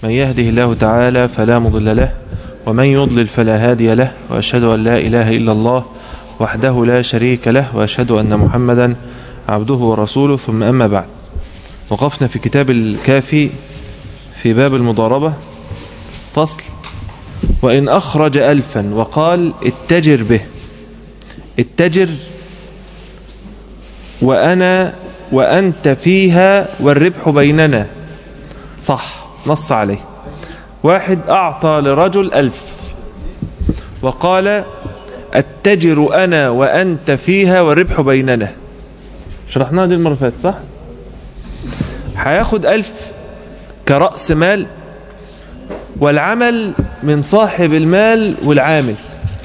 من يهده الله تعالى فلا مضل له ومن يضلل فلا هادي له وأشهد أن لا إله إلا الله وحده لا شريك له وأشهد أن محمدا عبده ورسوله ثم أما بعد وقفنا في كتاب الكافي في باب المضاربة فصل وإن أخرج ألفا وقال اتجر به اتجر وأنا وأنت فيها والربح بيننا صح نص عليه واحد أعطى لرجل ألف وقال اتجر أنا وأنت فيها والربح بيننا شرحناها دي المرة اللي فاتت صح هياخد ألف كرأس مال والعمل من صاحب المال والعامل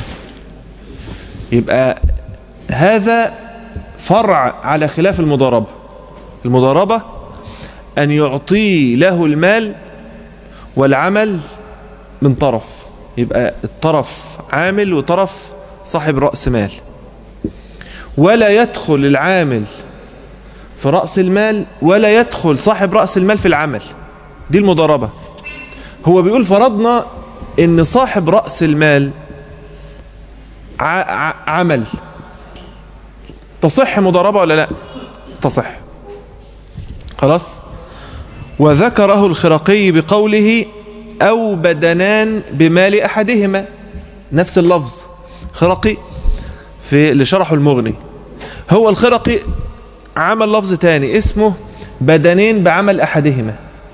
يبقى هذا فرع على خلاف المضاربة المضاربة أن يعطي له المال والعمل من طرف يبقى الطرف عامل وطرف صاحب رأس مال ولا يدخل العامل في رأس المال ولا يدخل صاحب رأس المال في العمل دي المضاربة هو بيقول فرضنا ان صاحب رأس المال عمل تصح مضاربة ولا لا تصح خلاص وذكره الخرقي بقوله أو بدنان بمال أحدهما نفس اللفظ خرقي في اللي شرحه المغني هو الخرقي عمل لفظ تاني اسمه بدنين بعمل أحدهما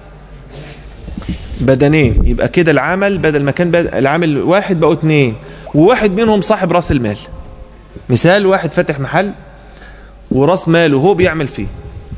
بدنين يبقى كده العمل بدل ما كان العامل واحد بقوا اتنين وواحد منهم صاحب راس المال مثال واحد فاتح محل وراس ماله هو بيعمل فيه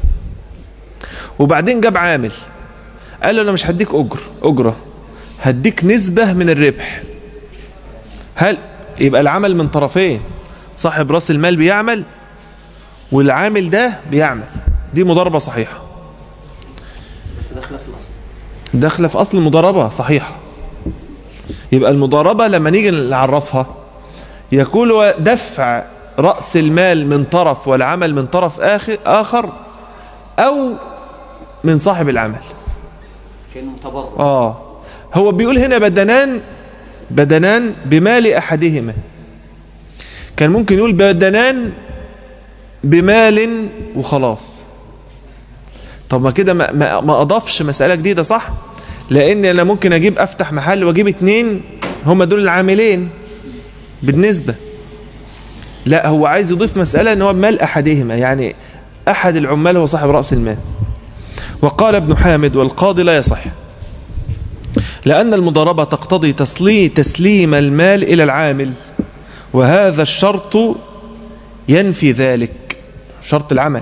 وبعدين جاب عامل قال له انا مش هديك اجر اجره هديك نسبة من الربح هل يبقى العمل من طرفين صاحب راس المال بيعمل والعامل ده بيعمل دي مضاربة صحيحة بس داخله في الاصل داخله في أصل المضاربة صحيحة يبقى المضاربة لما نيجي نعرفها يقول دفع رأس المال من طرف والعمل من طرف آخر, آخر أو من صاحب العمل كانه متبرع آه هو بيقول هنا بدنان بدنان بمال أحدهما كان ممكن يقول بدنان بمال وخلاص طب ما كده ما, ما, ما أضافش مسألة جديدة صح لأن أنا ممكن أجيب أفتح محل وأجيب اتنين هم دول العاملين بالنسبة لا هو عايز يضيف مسألة ان هو مال أحدهما يعني أحد العمال هو صاحب رأس المال وقال ابن حامد والقاضي لا يصح لأن المضاربة تقتضي تسلي تسليم المال إلى العامل وهذا الشرط ينفي ذلك شرط العمل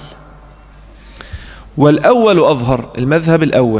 والأول أظهر المذهب الأول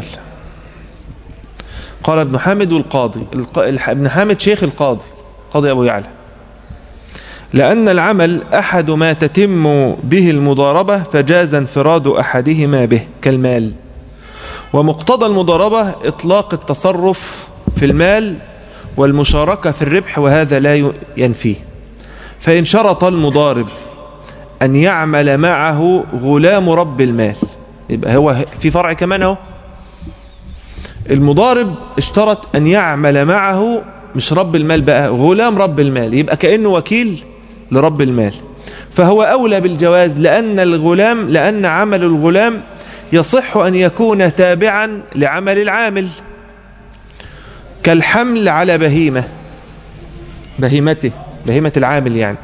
قال ابن حامد والقاضي ابن حامد شيخ القاضي قاضي أبو يعلى لأن العمل أحد ما تتم به المضاربة فجاز انفراد أحدهما به كالمال ومقتضى المضاربة إطلاق التصرف في المال والمشاركة في الربح وهذا لا ينفيه فإن شرط المضارب أن يعمل معه غلام رب المال يبقى هو في فرع كمان اهو المضارب اشترط أن يعمل معه مش رب المال بقى غلام رب المال يبقى كأنه وكيل لرب المال فهو أولى بالجواز لأن الغلام لأن عمل الغلام يصح أن يكون تابعا لعمل العامل كالحمل على بهيمة بهيمته بهيمة العامل يعني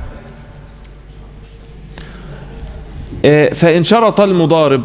فإن شرط المضارب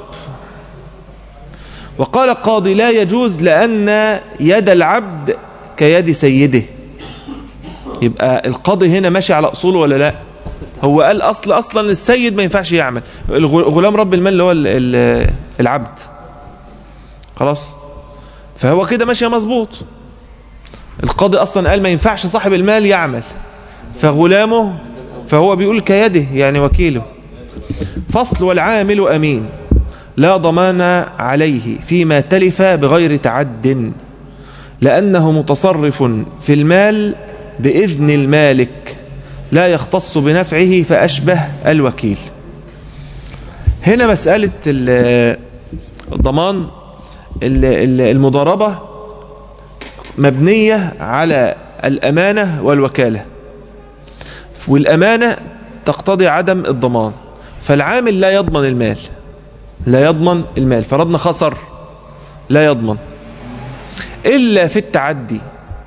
وقال القاضي لا يجوز لأن يد العبد كيد سيده يبقى القاضي هنا ماشي على أصوله ولا لا هو قال أصل أصلا السيد ما ينفعش يعمل غلام رب المال اللي هو العبد خلاص فهو كده ماشي مظبوط القاضي أصلا قال ما ينفعش صاحب المال يعمل فغلامه فهو بيقول كيده يعني وكيله فصل والعامل أمين لا ضمان عليه فيما تلف بغير تعد لأنه متصرف في المال بإذن المالك لا يختص بنفعه فأشبه الوكيل هنا مسألة ال- الضمان ال- ال- المضاربة مبنية على الأمانة والوكالة والأمانة تقتضي عدم الضمان فالعامل لا يضمن المال لا يضمن المال فرضنا خسر لا يضمن إلا في التعدي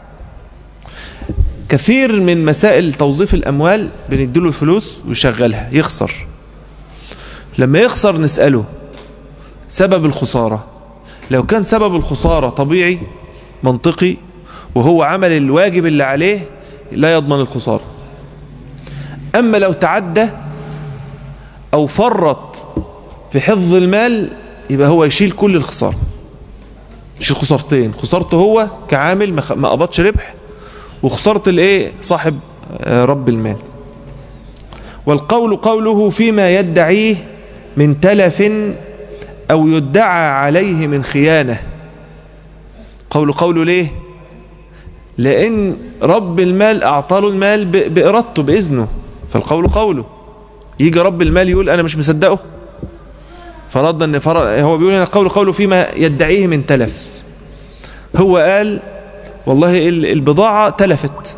كثير من مسائل توظيف الأموال بنديله الفلوس ويشغلها يخسر لما يخسر نسأله سبب الخسارة لو كان سبب الخسارة طبيعي منطقي وهو عمل الواجب اللي عليه لا يضمن الخسارة أما لو تعدى أو فرط في حفظ المال يبقى هو يشيل كل الخسارة يشيل خسارتين خسارته هو كعامل ما خ- ما قبضش ربح وخسارة الايه صاحب آه، رب المال والقول قوله فيما يدعيه من تلف أو يدعى عليه من خيانة قول قوله ليه لأن رب المال أعطاله المال ب- بإرادته بإذنه فالقول قوله يجي رب المال يقول أنا مش مصدقه فرضنا أن فر... هو بيقول هنا قول قوله فيما يدعيه من تلف هو قال والله ال- البضاعة تلفت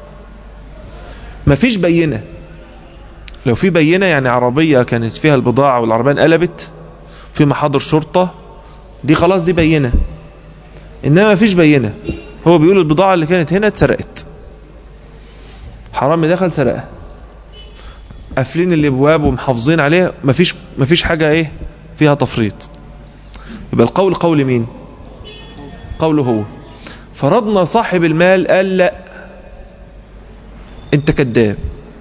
مفيش بينة لو في بينة يعني عربية كانت فيها البضاعة والعربية انقلبت في محاضر شرطة دي خلاص دي بينة إنما مفيش بينة هو بيقول البضاعة اللي كانت هنا اتسرقت حرامي دخل سرقها قافلين الابواب ومحافظين عليها مفيش مفيش حاجه ايه فيها تفريط يبقى القول قول مين قوله هو فرضنا صاحب المال قال لا انت كذاب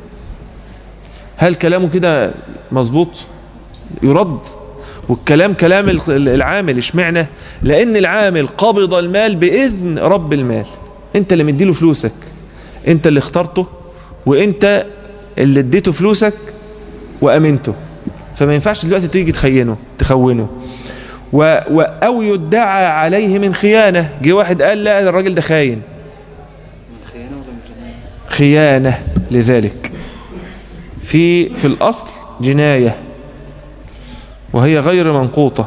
هل كلامه كده مظبوط يرد والكلام كلام العامل اشمعنى لان العامل قبض المال باذن رب المال انت اللي مديله فلوسك انت اللي اخترته وانت اللي اديته فلوسك وامنته فما ينفعش دلوقتي تيجي تخينه تخونه و... و... او يدعى عليه من خيانه جه واحد قال لا الراجل ده خاين من خيانة ولا من جناية خيانه لذلك في في الاصل جنايه وهي غير منقوطه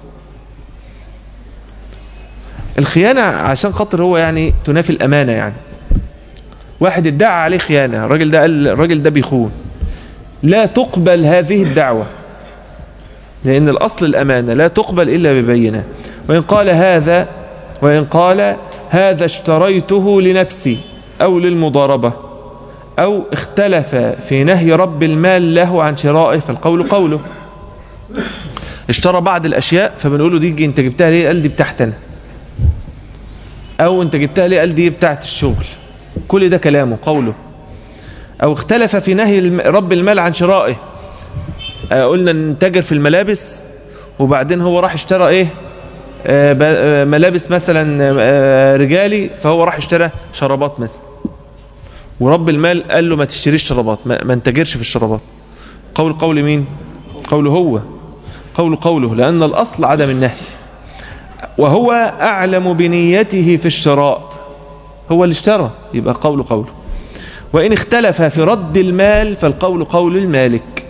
الخيانه عشان خاطر هو يعني تنافي الامانه يعني واحد ادعى عليه خيانه الراجل ده قال الراجل ده بيخون لا تقبل هذه الدعوه لان الاصل الامانه لا تقبل الا ببينه وان قال هذا وان قال هذا اشتريته لنفسي او للمضاربه او اختلف في نهي رب المال له عن شرائه فالقول قوله اشترى بعض الاشياء فبنقول له دي انت جبتها ليه قال دي بتاعتنا او انت جبتها ليه قال دي بتاعت الشغل كل ده كلامه قوله او اختلف في نهي الم- رب المال عن شرائه آه، قلنا نتاجر في الملابس وبعدين هو راح اشترى ايه آه، ب- آه، ملابس مثلا آه، رجالي فهو راح اشترى شرابات مثلا ورب المال قال له ما تشتريش شرابات ما, ما انتجرش في الشرابات قول قول مين قوله هو قول قوله لأن الأصل عدم النهي وهو أعلم بنيته في الشراء هو اللي اشترى يبقى قول قوله وإن اختلف في رد المال فالقول قول المالك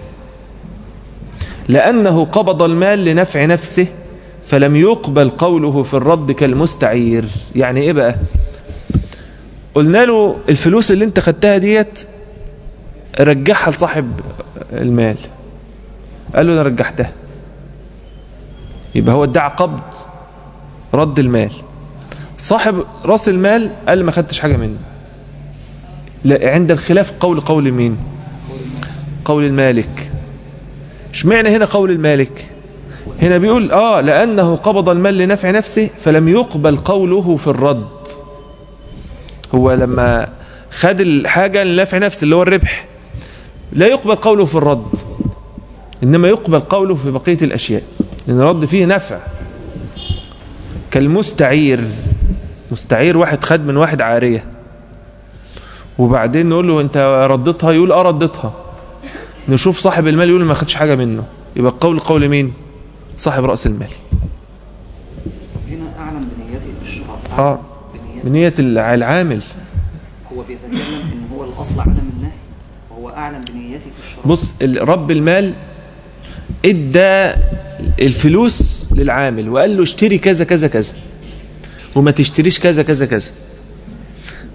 لأنه قبض المال لنفع نفسه فلم يقبل قوله في الرد كالمستعير يعني إيه بقى قلنا له الفلوس اللي انت خدتها ديت رجعها لصاحب المال قال له انا رجعتها يبقى هو ادعى قبض رد المال صاحب راس المال قال ما خدتش حاجة منه لا عند الخلاف قول قول مين قول المالك اشمعنى هنا قول المالك هنا بيقول اه لأنه قبض المال لنفع نفسه فلم يقبل قوله في الرد هو لما خد الحاجة لنفع نفسه اللي هو الربح لا يقبل قوله في الرد إنما يقبل قوله في بقية الأشياء لأن الرد فيه نفع كالمستعير مستعير واحد خد من واحد عارية وبعدين نقول له انت ردتها يقول اه ردتها نشوف صاحب المال يقول ما خدش حاجة منه يبقى قول قول مين صاحب رأس المال هنا أعلم بنيته في الشراء اه أعلم بنيته بنية العامل هو بيتكلم إن هو الأصل عدم النهي وهو أعلم بنيته في الشراء بص ال- رب المال ادى الفلوس للعامل وقال له اشتري كذا كذا كذا وما تشتريش كذا كذا كذا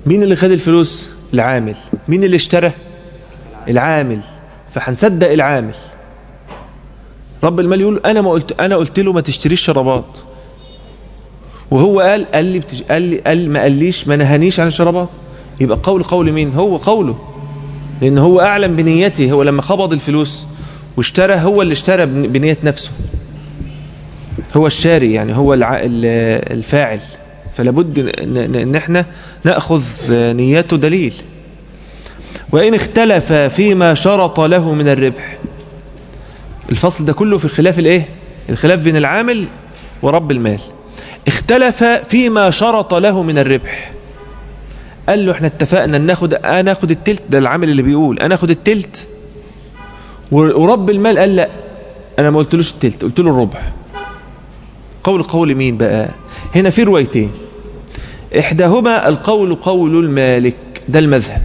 مين اللي خد الفلوس العامل مين اللي اشترى العامل فهنصدق العامل رب المال يقول انا ما قلت انا قلت له ما تشتريش شرابات وهو قال قال لي بتش... قال لي قال ما قاليش ما نهانيش عن الشرابات يبقى قول قول مين هو قوله لان هو اعلم بنيته هو لما قبض الفلوس واشترى هو اللي اشترى بن- بنية نفسه هو الشاري يعني هو الع... ال- الفاعل فلا بد ان ان- ان احنا ناخذ نيته دليل وان اختلف فيما شرط له من الربح الفصل ده كله في خلاف الايه الخلاف بين العامل ورب المال اختلف فيما شرط له من الربح قال له احنا اتفقنا ان ناخد انا اخد التلت ده العامل اللي بيقول انا اخد التلت و- ورب المال قال لا انا ما قلتلوش التلت قلت له الربع قول قول مين بقى هنا في روايتين احداهما القول قول المالك ده المذهب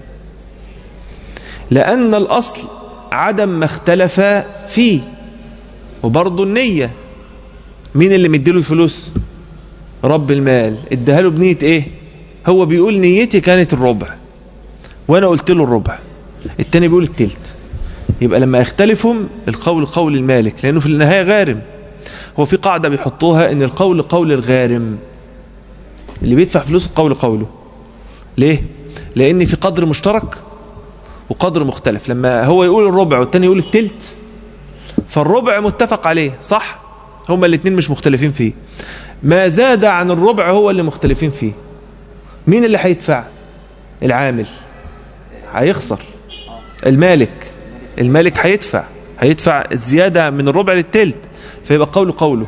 لان الاصل عدم ما اختلف فيه وبرضه النية مين اللي مديله الفلوس رب المال اداها له بنية ايه هو بيقول نيتي كانت الربع وانا قلت له الربع التاني بيقول التلت يبقى لما يختلفهم القول قول المالك لانه في النهاية غارم هو في قاعدة بيحطوها ان القول قول الغارم اللي بيدفع فلوس القول قوله ليه لان في قدر مشترك وقدر مختلف لما هو يقول الربع والتاني يقول التلت فالربع متفق عليه صح هما الاثنين مش مختلفين فيه ما زاد عن الربع هو اللي مختلفين فيه مين اللي هيدفع العامل هيخسر المالك المالك هيدفع هيدفع الزيادة من الربع للتلت فيبقى قوله قوله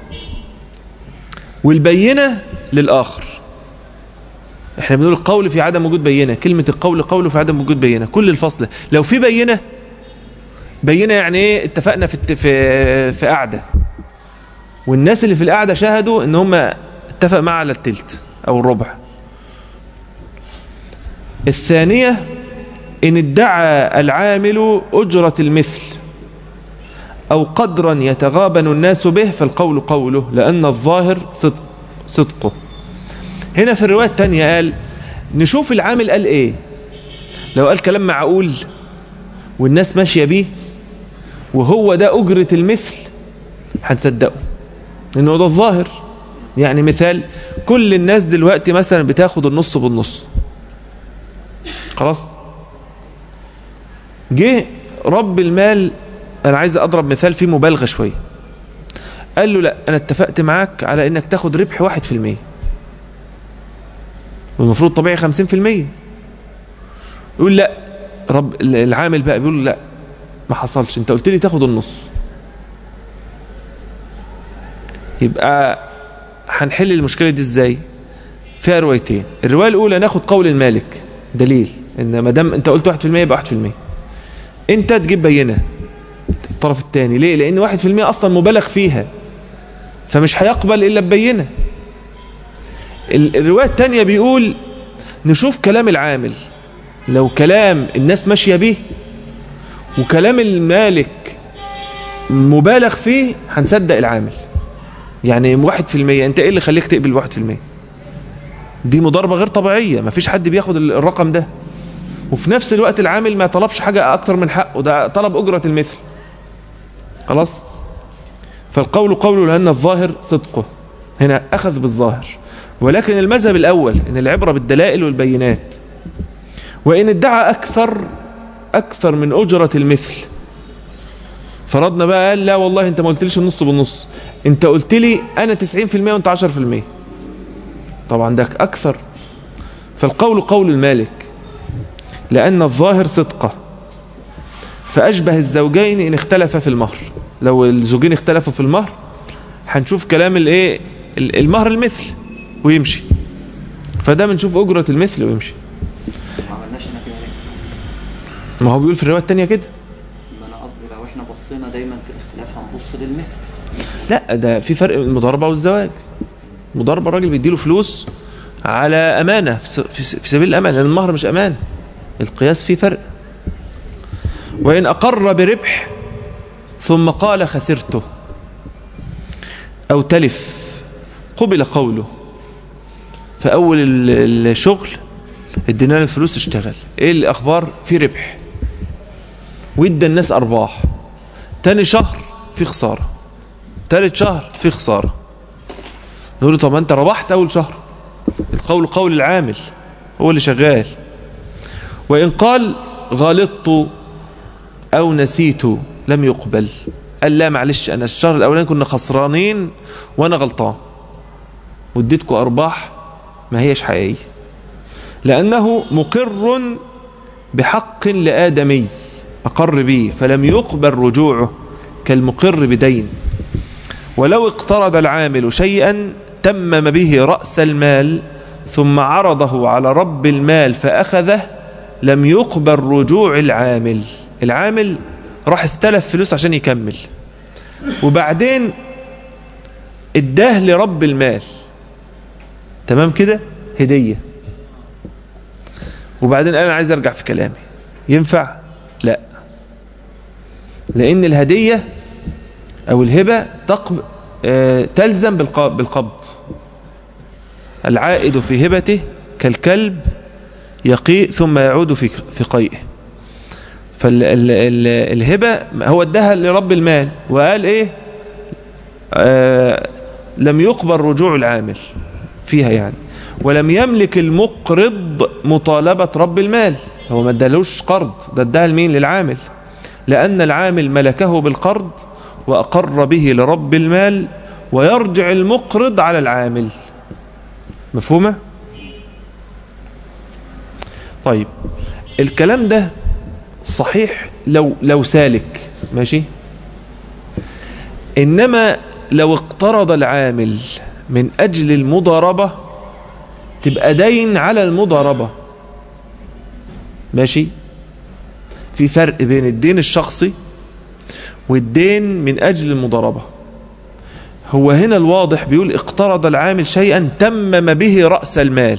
والبينة للآخر احنا بنقول القول في عدم وجود بينة كلمة القول قوله في عدم وجود بينة كل الفصل لو في بينة بينة يعني ايه اتفقنا في الت- في في قعدة والناس اللي في القعدة شاهدوا ان هم اتفق معاه على التلت او الربع الثانية ان ادعى العامل أجرة المثل أو قدرا يتغابن الناس به فالقول قوله لأن الظاهر صدق صدقه هنا في الرواية التانية قال نشوف العامل قال ايه لو قال كلام معقول والناس ماشية بيه وهو ده أجرة المثل هنصدقه لأنه ده الظاهر يعني مثال كل الناس دلوقتي مثلا بتاخد النص بالنص خلاص جه رب المال أنا عايز أضرب مثال فيه مبالغة شوية قال له لا أنا اتفقت معاك على إنك تاخد ربح واحد في المية والمفروض طبيعي خمسين في المية يقول لا رب العامل بقى بيقول له لا ما حصلش انت قلت لي تاخد النص يبقى هنحل المشكلة دي ازاي فيها روايتين الرواية الأولى ناخد قول المالك دليل ان ما دام انت قلت 1% يبقى 1% انت تجيب بينه الطرف الثاني ليه لان 1% اصلا مبالغ فيها فمش هيقبل الا ببينه ال- الرواية الثانية بيقول نشوف كلام العامل لو كلام الناس ماشية به وكلام المالك مبالغ فيه هنصدق العامل يعني واحد في المية انت ايه اللي خليك تقبل واحد في المية دي مضاربة غير طبيعية ما فيش حد بياخد ال- الرقم ده وفي نفس الوقت العامل ما طلبش حاجة اكتر من حقه ده طلب اجرة المثل خلاص فالقول قوله لأن الظاهر صدقه هنا أخذ بالظاهر ولكن المذهب الأول إن العبرة بالدلائل والبينات وإن ادعى أكثر أكثر من أجرة المثل فرضنا بقى قال لا والله أنت ما قلتليش النص بالنص أنت قلت لي أنا 90% وأنت 10% طبعا ده أكثر فالقول قول المالك لأن الظاهر صدقه فأشبه الزوجين إن اختلفا في المهر لو الزوجين اختلفوا في المهر هنشوف كلام الايه ال- المهر المثل ويمشي فده بنشوف أجرة المثل ويمشي ما عملناش احنا كده ليه؟ ما هو بيقول في الرواية التانية كده ما انا قصدي لو احنا بصينا دايما في الاختلاف هنبص للمثل لا ده في فرق بين المضاربة والزواج المضاربة الراجل بيديله فلوس على أمانة في س- في س- في سبيل الأمان لأن المهر مش أمان القياس فيه فرق وإن أقر بربح ثم قال خسرته أو تلف قبل قوله فأول ال- الشغل ادينا له الفلوس اشتغل ايه الاخبار في ربح وادى الناس ارباح تاني شهر في خساره تالت شهر في خساره نقول له طب ما انت ربحت اول شهر القول قول العامل هو اللي شغال وان قال غلطت او نسيت لم يقبل قال لا معلش انا الشهر الاولاني كنا خسرانين وانا غلطان واديتكم ارباح ما هيش حقيقيه لانه مقر بحق لادمي اقر به فلم يقبل رجوعه كالمقر بدين ولو اقترض العامل شيئا تمم به راس المال ثم عرضه على رب المال فاخذه لم يقبل رجوع العامل العامل راح استلف فلوس عشان يكمل وبعدين اداه لرب المال تمام كده هدية وبعدين انا عايز ارجع في كلامي ينفع لا لان الهدية او الهبة تقب... آه... تلزم بالق... بالقبض العائد في هبته كالكلب يقيء ثم يعود في في قيئه فالهبة هو اداها لرب المال وقال ايه آه لم يقبل رجوع العامل فيها يعني ولم يملك المقرض مطالبة رب المال هو ما ادالوش قرض ده اداها لمين للعامل لأن العامل ملكه بالقرض وأقر به لرب المال ويرجع المقرض على العامل مفهومة؟ طيب الكلام ده صحيح لو لو سالك ماشي انما لو اقترض العامل من اجل المضاربه تبقى دين على المضاربه ماشي في فرق بين الدين الشخصي والدين من اجل المضاربه هو هنا الواضح بيقول اقترض العامل شيئا تمم به راس المال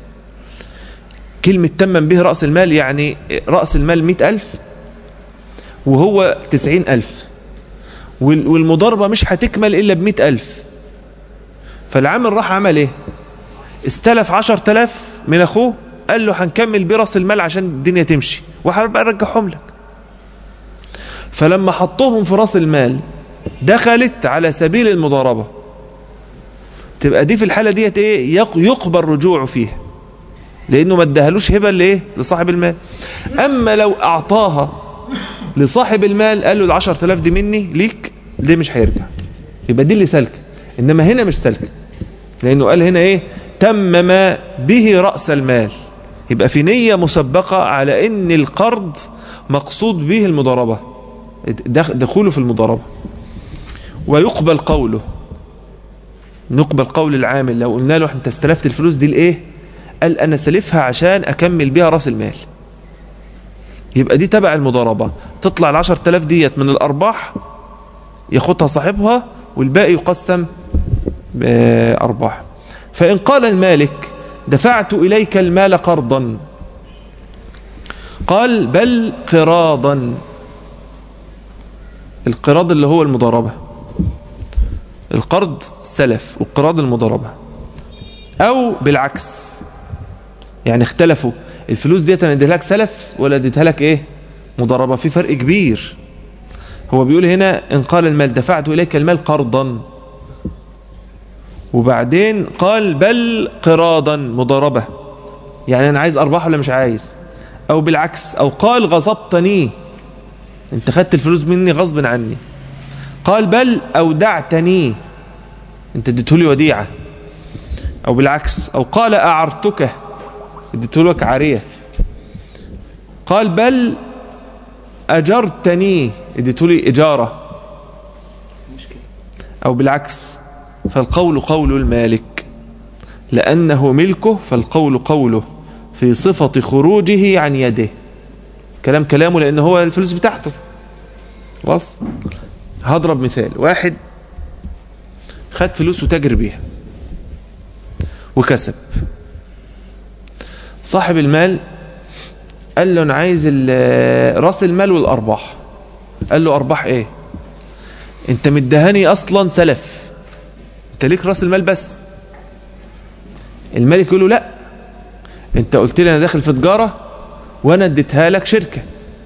كلمة تمم به رأس المال يعني رأس المال مئة ألف وهو تسعين ألف والمضاربة مش هتكمل إلا بمئة ألف فالعامل راح عمل إيه استلف عشر تلاف من أخوه قال له هنكمل برأس المال عشان الدنيا تمشي وهبقى أرجعهم لك فلما حطوهم في رأس المال دخلت على سبيل المضاربة تبقى دي في الحالة ديت ايه يقبل رجوعه فيها لانه ما اداهالوش هبه لايه لصاحب المال اما لو اعطاها لصاحب المال قال له ال 10000 دي مني ليك دي مش هيرجع يبقى دي اللي سالكه انما هنا مش سالكه لانه قال هنا ايه تمم به راس المال يبقى في نيه مسبقه على ان القرض مقصود به المضاربه دخوله في المضاربه ويقبل قوله نقبل قول العامل لو قلنا له انت استلفت الفلوس دي لايه قال أنا سلفها عشان أكمل بيها رأس المال يبقى دي تبع المضاربة تطلع العشر تلاف ديت من الأرباح ياخدها صاحبها والباقي يقسم بأرباح فإن قال المالك دفعت إليك المال قرضا قال بل قراضا القراض اللي هو المضاربة القرض سلف والقراض المضاربة أو بالعكس يعني اختلفوا الفلوس ديت انا اديتها لك سلف ولا اديتها لك ايه مضاربه في فرق كبير هو بيقول هنا ان قال المال دفعت اليك المال قرضا وبعدين قال بل قراضا مضاربه يعني انا عايز ارباح ولا مش عايز او بالعكس او قال غصبتني انت خدت الفلوس مني غصب عني قال بل اودعتني انت اديته لي وديعه او بالعكس او قال اعرتك اديته لك عارية قال بل أجرتني اديته لي إجارة مشكلة أو بالعكس فالقول قول المالك لأنه ملكه فالقول قوله في صفة خروجه عن يده كلام كلامه لأنه هو الفلوس بتاعته خلاص هضرب مثال واحد خد فلوس وتاجر بيها وكسب صاحب المال قال له انا عايز راس المال والارباح قال له ارباح ايه انت مدهاني اصلا سلف انت ليك راس المال بس الملك يقول له لا انت قلت لي انا داخل في تجارة وانا اديتها لك شركة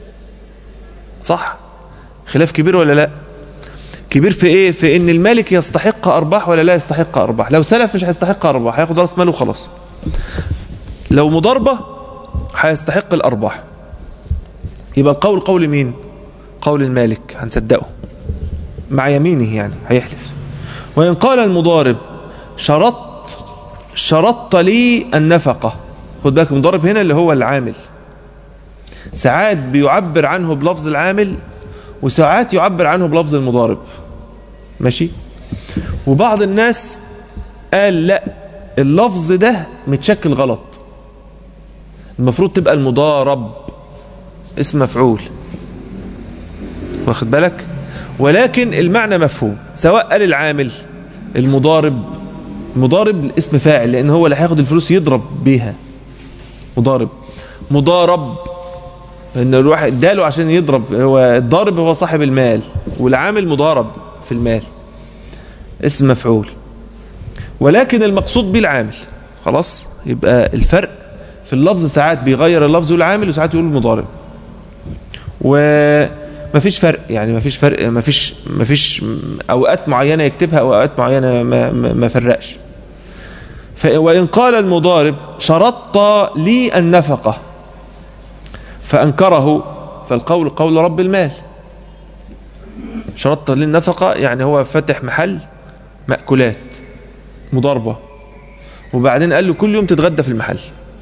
صح خلاف كبير ولا لا كبير في ايه في ان المالك يستحق ارباح ولا لا يستحق ارباح لو سلف مش هيستحق ارباح هياخد راس ماله وخلاص لو مضاربة هيستحق الارباح يبقى القول قول مين قول المالك هنصدقه مع يمينه يعني هيحلف وإن قال المضارب شرطت شرطت لي النفقة خد بالك المضارب هنا اللي هو العامل ساعات بيعبر عنه بلفظ العامل وساعات يعبر عنه بلفظ المضارب ماشي وبعض الناس قال لا اللفظ ده متشكل غلط المفروض تبقى المضارب اسم مفعول واخد بالك ولكن المعنى مفهوم سواء قال العامل المضارب مضارب اسم فاعل لان هو اللي هياخد الفلوس يضرب بيها مضارب مضارب ان الواحد اداله عشان يضرب هو الضارب هو صاحب المال والعامل مضارب في المال اسم مفعول ولكن المقصود به العامل خلاص يبقى الفرق في اللفظ ساعات بيغير اللفظ والعامل وساعات يقول المضارب ومفيش فرق يعني مفيش فرق مفيش مفيش اوقات معينه يكتبها واوقات معينه ما ما, ما فرقش ف- وان قال المضارب شرطت لي النفقه فانكره فالقول قول رب المال شرطت لي النفقه يعني هو فتح محل مأكولات مضاربه وبعدين قال له كل يوم تتغدى في المحل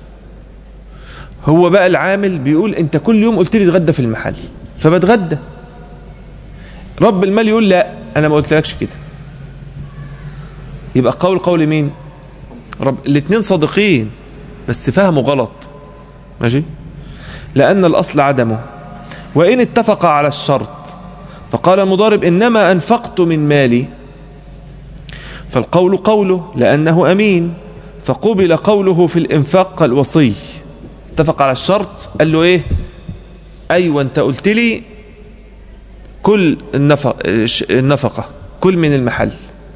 هو بقى العامل بيقول انت كل يوم قلت لي اتغدى في المحل فبتغدى رب المال يقول لا انا ما قلتلكش كده يبقى قول قول مين رب الاثنين صادقين بس فهموا غلط ماشي لان الاصل عدمه وان اتفق على الشرط فقال المضارب انما انفقت من مالي فالقول قوله لانه امين فقبل قوله في الانفاق الوصي اتفق على الشرط قال له ايه ايوه انت قلت لي كل النفق النفقه كل من المحل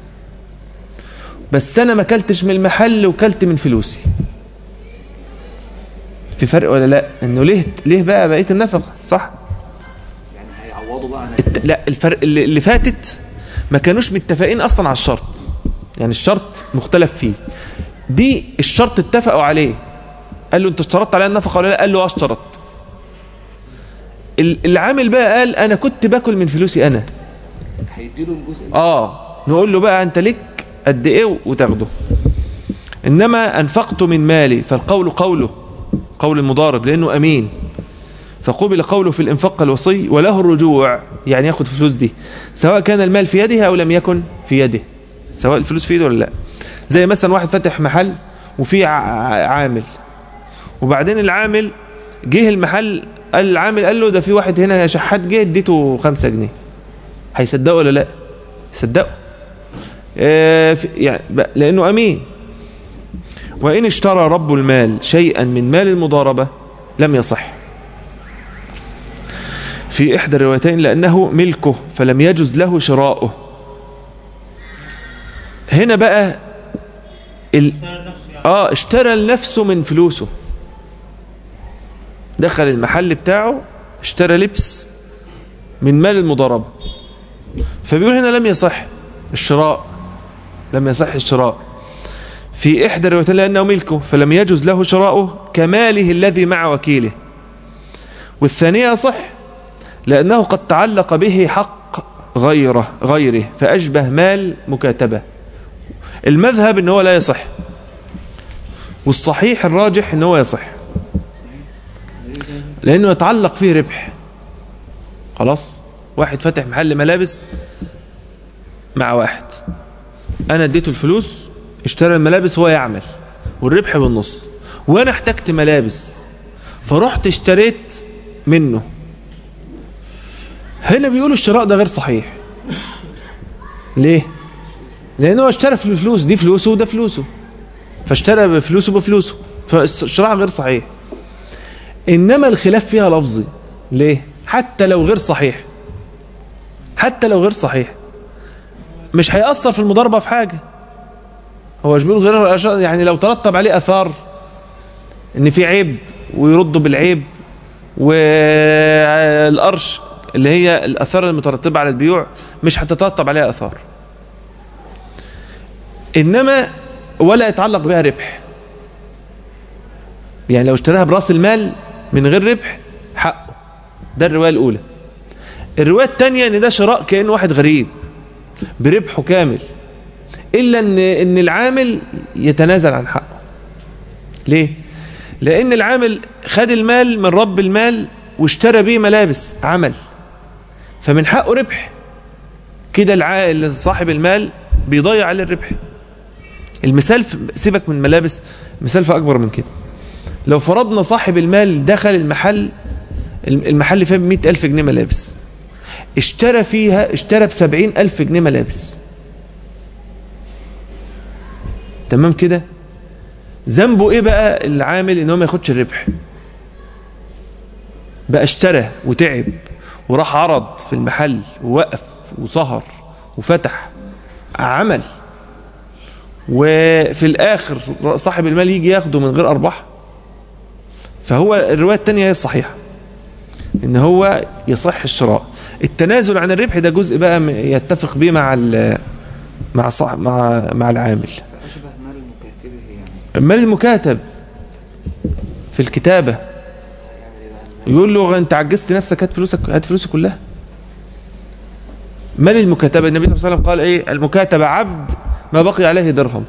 بس انا ما كلتش من المحل وكلت من فلوسي في فرق ولا لا انه ليه ليه بقى بقيه النفقه صح يعني هيعوضوا بقى عن الت- لا الفرق اللي, اللي فاتت ما كانوش متفقين اصلا على الشرط يعني الشرط مختلف فيه دي الشرط اتفقوا عليه قال له انت اشترطت عليها النفقه ولا لا قال له اه اشترطت ال- العامل بقى قال انا كنت باكل من فلوسي انا هيديله الجزء ده. اه نقول له بقى انت ليك قد ايه وتاخده انما انفقت من مالي فالقول قوله قول المضارب لانه امين فقبل قوله في الانفاق الوصي وله الرجوع يعني ياخد الفلوس دي سواء كان المال في يده او لم يكن في يده سواء الفلوس في يده ولا لا زي مثلا واحد فتح محل وفي ع- عامل وبعدين العامل جه المحل قال العامل قال له ده في واحد هنا شحات جه اديته خمسة جنيه هيصدقه ولا لا يصدقه آه، في- يعني ب- لأنه أمين وإن اشترى رب المال شيئا من مال المضاربة لم يصح في إحدى الروايتين لأنه ملكه فلم يجز له شراؤه هنا بقى ال... آه اشترى لنفسه من فلوسه دخل المحل بتاعه اشترى لبس من مال المضاربة فبيقول هنا لم يصح الشراء لم يصح الشراء في إحدى الروايتين لأنه ملكه فلم يجوز له شراؤه كماله الذي مع وكيله والثانية صح لأنه قد تعلق به حق غيره غيره فأشبه مال مكاتبة المذهب أنه هو لا يصح والصحيح الراجح أنه هو يصح لأنه يتعلق فيه ربح خلاص واحد فاتح محل ملابس مع واحد انا اديته الفلوس اشترى الملابس هو يعمل والربح بالنص وانا احتجت ملابس فرحت اشتريت منه هنا بيقولوا الشراء ده غير صحيح ليه لانه هو اشترى في الفلوس دي فلوسه وده فلوسه فاشترى بفلوسه بفلوسه فالشراء غير صحيح انما الخلاف فيها لفظي ليه حتى لو غير صحيح حتى لو غير صحيح مش هيأثر في المضاربة في حاجة هو مش بيقول غير يعني لو ترتب عليه أثار ان في عيب ويردوا بالعيب والقرش اللي هي الاثار المترتبه على البيوع مش هتترتب عليها اثار انما ولا يتعلق بها ربح يعني لو اشتراها براس المال من غير ربح حقه ده الروايه الاولى الروايه الثانيه ان ده شراء كانه واحد غريب بربحه كامل الا ان ان العامل يتنازل عن حقه ليه لان العامل خد المال من رب المال واشترى بيه ملابس عمل فمن حقه ربح كده العائل صاحب المال بيضيع عليه الربح المثال في- سيبك من ملابس مثال في اكبر من كده لو فرضنا صاحب المال دخل المحل المحل فيه بمئة ألف جنيه ملابس اشترى فيها اشترى بسبعين ألف جنيه ملابس تمام كده ذنبه ايه بقى العامل ان هو ما ياخدش الربح بقى اشترى وتعب وراح عرض في المحل ووقف وسهر وفتح عمل وفي الاخر صاحب المال يجي ياخده من غير ارباح فهو الروايه الثانيه هي الصحيحه ان هو يصح الشراء التنازل عن الربح ده جزء بقى م- يتفق به مع ال- مع صاحب مع مع العامل فأشبه مال مكاتبه يعني المال المكاتب في الكتابة هيعمل ايه بقى المال؟ يقول له انت عجزت نفسك هات فلوسك هات فلوسك كلها مال المكاتبة النبي صلى الله عليه وسلم قال ايه المكاتبة عبد ما بقي عليه درهم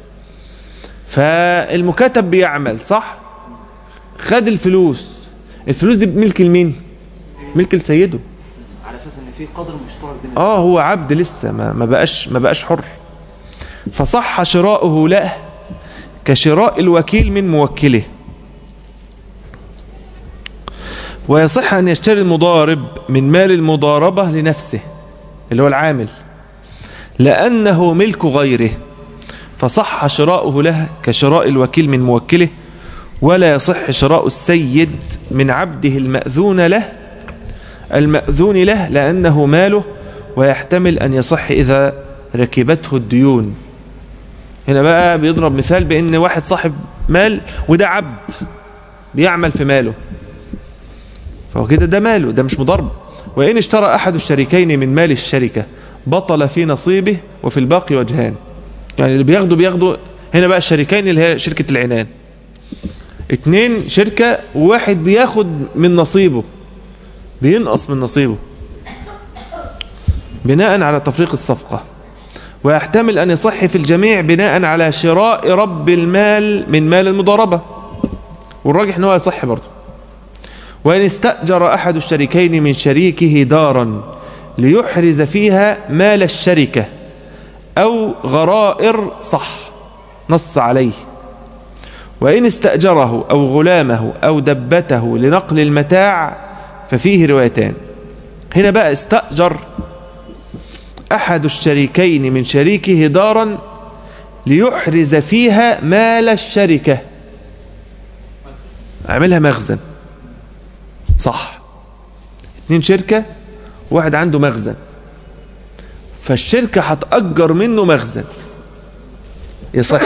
فالمكاتب بيعمل صح خد الفلوس الفلوس دي ملك لمين ملك لسيده على اساس ان في قدر مشترك بين اه هو عبد لسه ما, ما بقاش ما بقاش حر فصح شراؤه له كشراء الوكيل من موكله ويصح أن يشتري المضارب من مال المضاربة لنفسه اللي هو العامل لأنه ملك غيره فصح شراؤه له كشراء الوكيل من موكله ولا يصح شراء السيد من عبده المأذون له المأذون له لأنه ماله ويحتمل أن يصح إذا ركبته الديون هنا بقى بيضرب مثال بأن واحد صاحب مال وده عبد بيعمل في ماله فهو كده ده ماله ده مش مضارب وإن اشترى أحد الشريكين من مال الشركة بطل في نصيبه وفي الباقي وجهان يعني اللي بياخدوا بياخدوا هنا بقى الشريكين اللي هي شركة العنان اتنين شركة وواحد بياخد من نصيبه بينقص من نصيبه بناء على تفريق الصفقة ويحتمل أن يصح في الجميع بناء على شراء رب المال من مال المضاربة والراجح أنه يصح برضه وإن استأجر أحد الشريكين من شريكه دارا ليحرز فيها مال الشركة أو غرائر صح نص عليه وإن استأجره أو غلامه أو دبته لنقل المتاع ففيه روايتان هنا بقى استأجر أحد الشريكين من شريكه دارا ليحرز فيها مال الشركة أعملها مخزن صح اتنين شركة واحد عنده مخزن فالشركة هتأجر منه مخزن يصح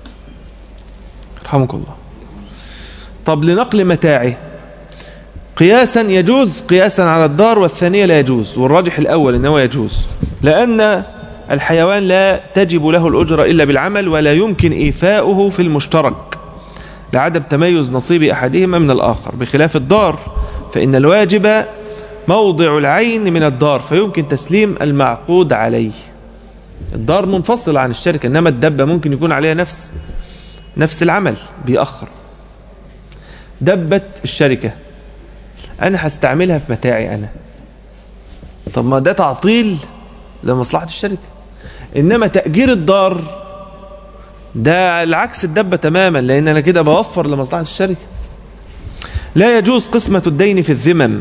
رحمك الله طب لنقل متاعه قياسا يجوز قياسا على الدار والثانية لا يجوز والراجح الأول أنه يجوز لأن الحيوان لا تجب له الأجرة إلا بالعمل ولا يمكن إيفاؤه في المشترك لعدم تميز نصيب أحدهما من الآخر بخلاف الدار فإن الواجب موضع العين من الدار فيمكن تسليم المعقود عليه الدار منفصلة عن الشركة إنما الدبة ممكن يكون عليها نفس نفس العمل بيأخر دبة الشركة أنا هستعملها في متاعي أنا طب ما ده تعطيل لمصلحة الشركة إنما تأجير الدار ده العكس الدبة تماما لأن أنا كده بوفر لمصلحة الشركة لا يجوز قسمة الدين في الذمم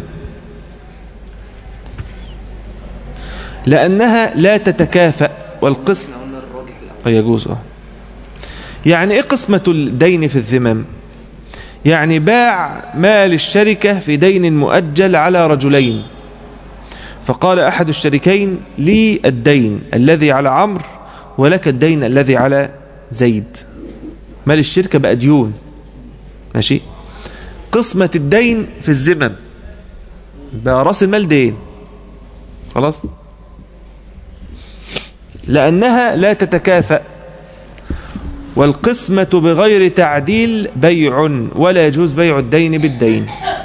لأنها لا تتكافأ والقسم احنا قلنا الراجح الاول يجوز اه يعني ايه قسمة الدين في الذمم يعني باع مال الشركة في دين مؤجل على رجلين فقال أحد الشريكين لي الدين الذي على عمرو ولك الدين الذي على زيد مال الشركة بقى ديون ماشي قسمة الدين في الزمن بقى راس المال دين خلاص لأنها لا تتكافأ والقسمة بغير تعديل بيع ولا يجوز بيع الدين بالدين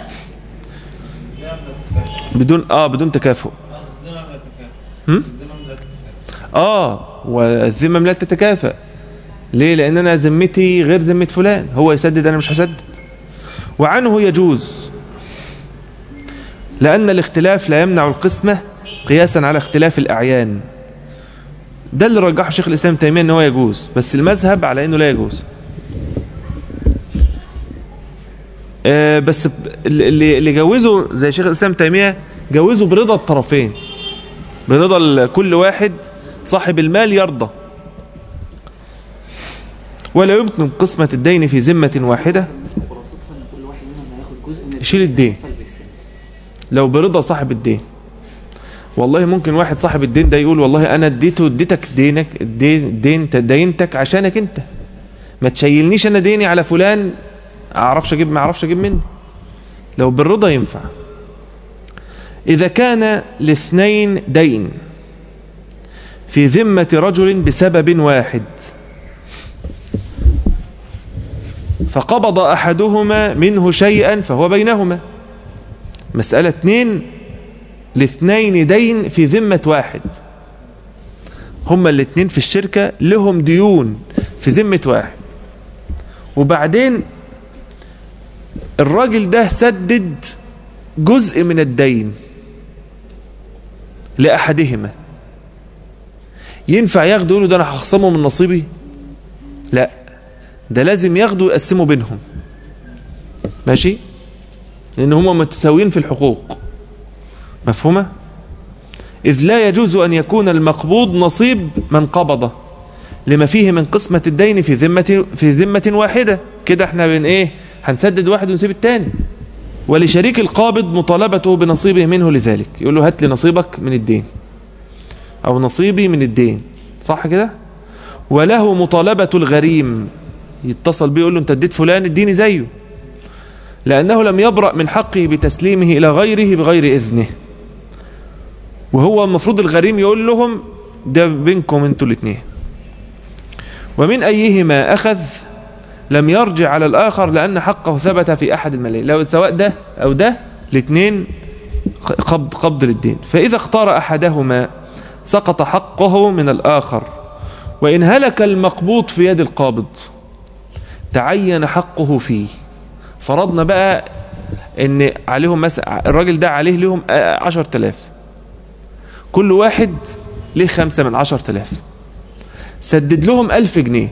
بدون اه بدون تكافؤ هم؟ اه والذمم لا تتكافأ ليه لان انا ذمتي غير ذمه فلان هو يسدد انا مش هسدد وعنه يجوز لان الاختلاف لا يمنع القسمه قياسا على اختلاف الاعيان ده اللي رجحه شيخ الاسلام تيميه ان هو يجوز بس المذهب على انه لا يجوز آه بس ب- اللي اللي جوزه زي شيخ الاسلام تيميه جوزه برضا الطرفين برضا ال- كل واحد صاحب المال يرضى ولا يمكن قسمة الدين في ذمة واحدة خلاصتها ان كل واحد منهم هياخد جزء من يشيل الدين. فالبسين. لو برضا صاحب الدين والله ممكن واحد صاحب الدين ده يقول والله انا اديته اديتك دينك الدين دين تدينتك عشانك انت ما تشيلنيش انا ديني على فلان اعرفش اجيب ما اعرفش اجيب منه لو بالرضا ينفع اذا كان لاثنين دين في ذمة رجل بسبب واحد فقبض احدهما منه شيئا فهو بينهما مسألة اتنين لاثنين دين في ذمة واحد هما الاتنين في الشركة لهم ديون في ذمة واحد وبعدين الراجل ده سدد جزء من الدين لأحدهما ينفع ياخده يقولوا ده أنا هخصمه من نصيبي لا ده لازم ياخده يقسمه بينهم ماشي لأن هما متساويين في الحقوق مفهومة إذ لا يجوز أن يكون المقبوض نصيب من قبضه لما فيه من قسمة الدين في ذمة في ذمة واحدة كده احنا بين ايه هنسدد واحد ونسيب التاني ولشريك القابض مطالبته بنصيبه منه لذلك يقول له هات لي نصيبك من الدين أو نصيبي من الدين صح كده وله مطالبة الغريم يتصل بيه يقول له انت اديت فلان اديني زيه لأنه لم يبرأ من حقه بتسليمه إلى غيره بغير إذنه وهو المفروض الغريم يقول لهم ده بينكم انتوا الاثنين ومن أيهما أخذ لم يرجع على الآخر لأن حقه ثبت في أحد المالين لو سواء ده أو ده الاثنين قبض قبض للدين فإذا اختار أحدهما سقط حقه من الآخر وإن هلك المقبوض في يد القابض تعين حقه فيه فرضنا بقى ان عليهم مثلا الراجل ده عليه لهم عشر تلاف كل واحد ليه خمسة من عشر تلاف سدد لهم ألف جنيه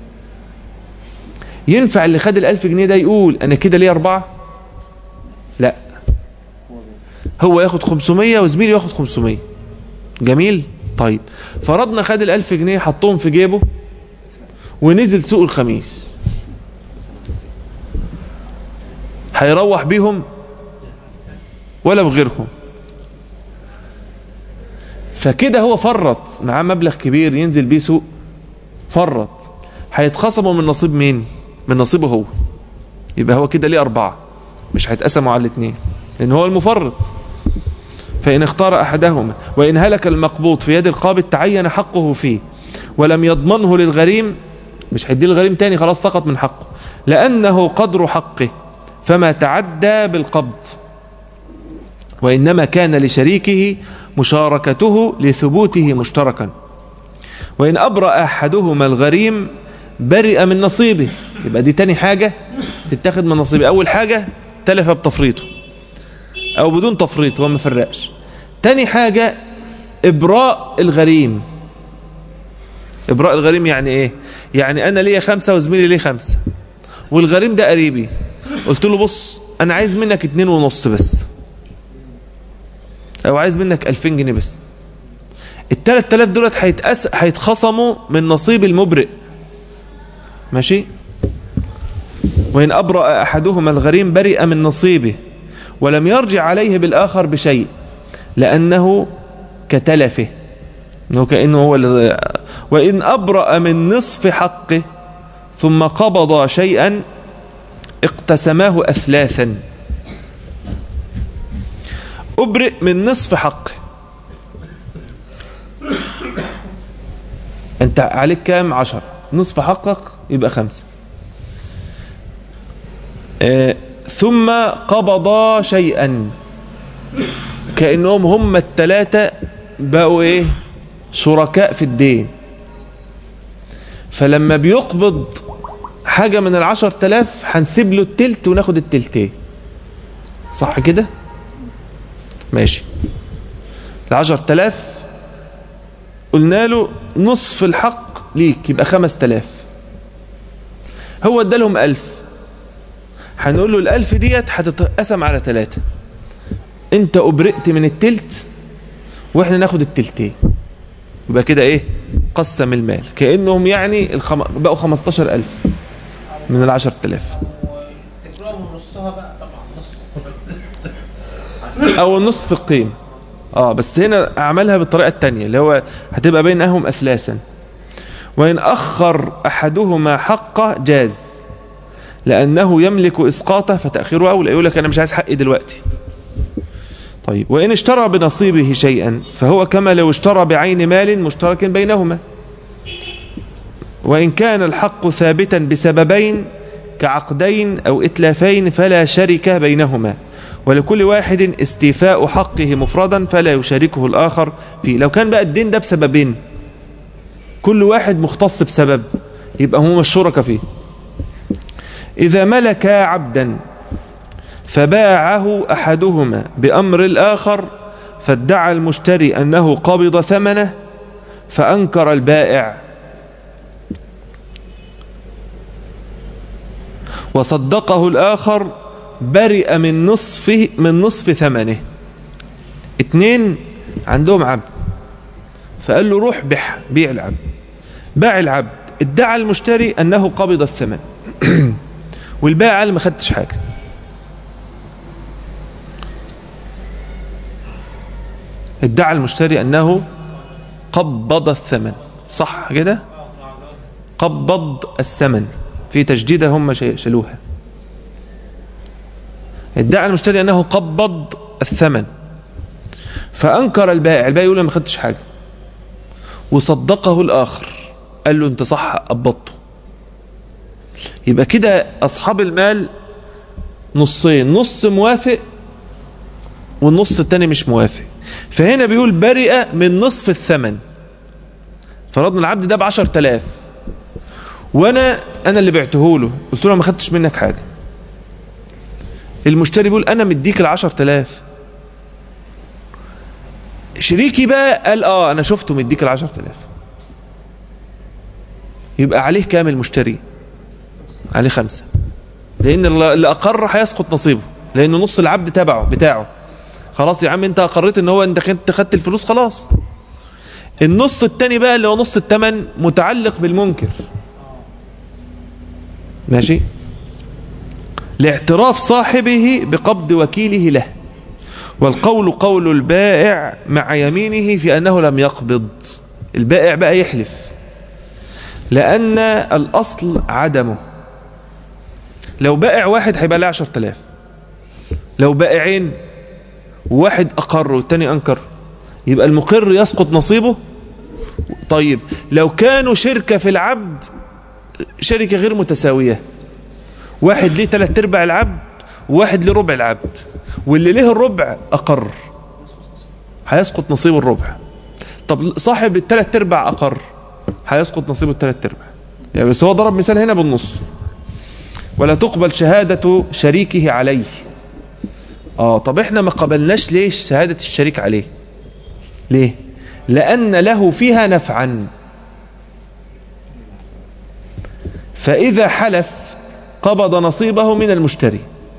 ينفع اللي خد الألف جنيه ده يقول أنا كده ليه أربعة لا هو ياخد خمسمية وزميلي ياخد خمسمية جميل طيب فرضنا خد الألف جنيه حطهم في جيبه ونزل سوق الخميس هيروح بيهم ولا بغيرهم فكده هو فرط معاه مبلغ كبير ينزل بيه سوق فرط هيتخصموا من نصيب مين من نصيبه هو يبقى هو كده ليه أربعة مش هيتقسموا على الاثنين لأن هو المفرط فإن اختار أحدهما وإن هلك المقبوض في يد القابض تعين حقه فيه ولم يضمنه للغريم مش هيديه الغريم تاني خلاص سقط من حقه لأنه قدر حقه فما تعدى بالقبض وإنما كان لشريكه مشاركته لثبوته مشتركا وإن أبرأ أحدهما الغريم برئ من نصيبه يبقى دي تاني حاجة تتاخد من نصيبه أول حاجة تلف بتفريطه أو بدون تفريط هو ما فرقش تاني حاجة إبراء الغريم إبراء الغريم يعني إيه يعني أنا ليا خمسة وزميلي ليه خمسة والغريم ده قريبي قلت له بص أنا عايز منك اتنين ونص بس أو عايز منك ألفين جنيه بس التلات تلاف دولت هيتقس هيتخصموا من نصيب المبرئ ماشي وإن أبرأ أحدهما الغريم برئ من نصيبه ولم يرجع عليه بالآخر بشيء لأنه كتلفه إنه كأنه هو اللي وإن أبرأ من نصف حقه ثم قبض شيئا اقتسماه أثلاثا أبرئ من نصف حقه أنت عليك كام عشر نصف حقك يبقى خمسة آه ثم قبضا شيئا كأنهم هم التلاتة بقوا ايه شركاء في الدين فلما بيقبض حاجة من العشر تلاف هنسيب له التلت وناخد التلتين صح كده ماشي العشر تلاف قلنا له نصف الحق ليك يبقى خمس تلاف هو ادالهم ألف هنقول له الألف ديت هتتقسم على ثلاثة انت أبرئت من التلت واحنا ناخد التلتين يبقى كده ايه قسم المال كأنهم يعني الخم... بقوا خمستاشر ألف من العشر تلاف او النص في القيم اه بس هنا اعملها بالطريقة التانية اللي هو هتبقى بينهم اثلاثا وان اخر احدهما حقه جاز لانه يملك اسقاطه فتاخيره اولى يقول لك انا مش عايز حقي دلوقتي طيب وإن اشترى بنصيبه شيئا فهو كما لو اشترى بعين مال مشترك بينهما وإن كان الحق ثابتا بسببين كعقدين أو إتلافين فلا شرك بينهما ولكل واحد استيفاء حقه مفردا فلا يشاركه الآخر فيه لو كان بقى الدين ده بسببين كل واحد مختص بسبب يبقى هم الشركة فيه إذا ملك عبدا فباعه أحدهما بأمر الآخر فادعى المشتري أنه قبض ثمنه فأنكر البائع وصدقه الآخر برئ من نصف من نصف ثمنه اتنين عندهم عبد فقال له روح بح بيع العبد باع العبد ادعى المشتري أنه قبض الثمن والبائع قال ما خدتش حاجة ادعى المشتري أنه قبض الثمن صح كده قبض الثمن في تجديدة هم شالوها ادعى المشتري أنه قبض الثمن فأنكر البائع البائع يقول ما خدتش حاجة وصدقه الآخر قال له انت صح قبضته يبقى كده أصحاب المال نصين نص موافق والنص التاني مش موافق فهنا بيقول برئ من نصف الثمن فرضنا العبد ده بعشر تلاف وانا انا اللي بعته له قلت له ما خدتش منك حاجة المشتري بيقول انا مديك العشر تلاف شريكي بقى قال اه انا شفته مديك العشر تلاف يبقى عليه كام المشتري عليه خمسة لان اللي اقر هيسقط نصيبه لان نص العبد تبعه بتاعه خلاص يا عم انت اقريت ان هو انت خدت خدت الفلوس خلاص النص التاني بقى اللي هو نص التمن متعلق بالمنكر ماشي لاعتراف صاحبه بقبض وكيله له والقول قول البائع مع يمينه في أنه لم يقبض البائع بقى يحلف لأن الأصل عدمه لو بائع واحد هيبقى له عشر تلاف لو بائعين وواحد أقر والتاني أنكر يبقى المقر يسقط نصيبه طيب لو كانوا شركة في العبد شركة غير متساوية واحد ليه ثلاث ارباع العبد وواحد ليه ربع العبد واللي ليه الربع أقر هيسقط نصيب الربع طب صاحب الثلاث ارباع أقر هيسقط نصيب الثلاث ارباع يعني بس هو ضرب مثال هنا بالنص ولا تقبل شهادة شريكه عليه اه طب احنا ما قبلناش ليش شهادة الشريك عليه ليه لأن له فيها نفعا فإذا حلف قبض نصيبه من المشتري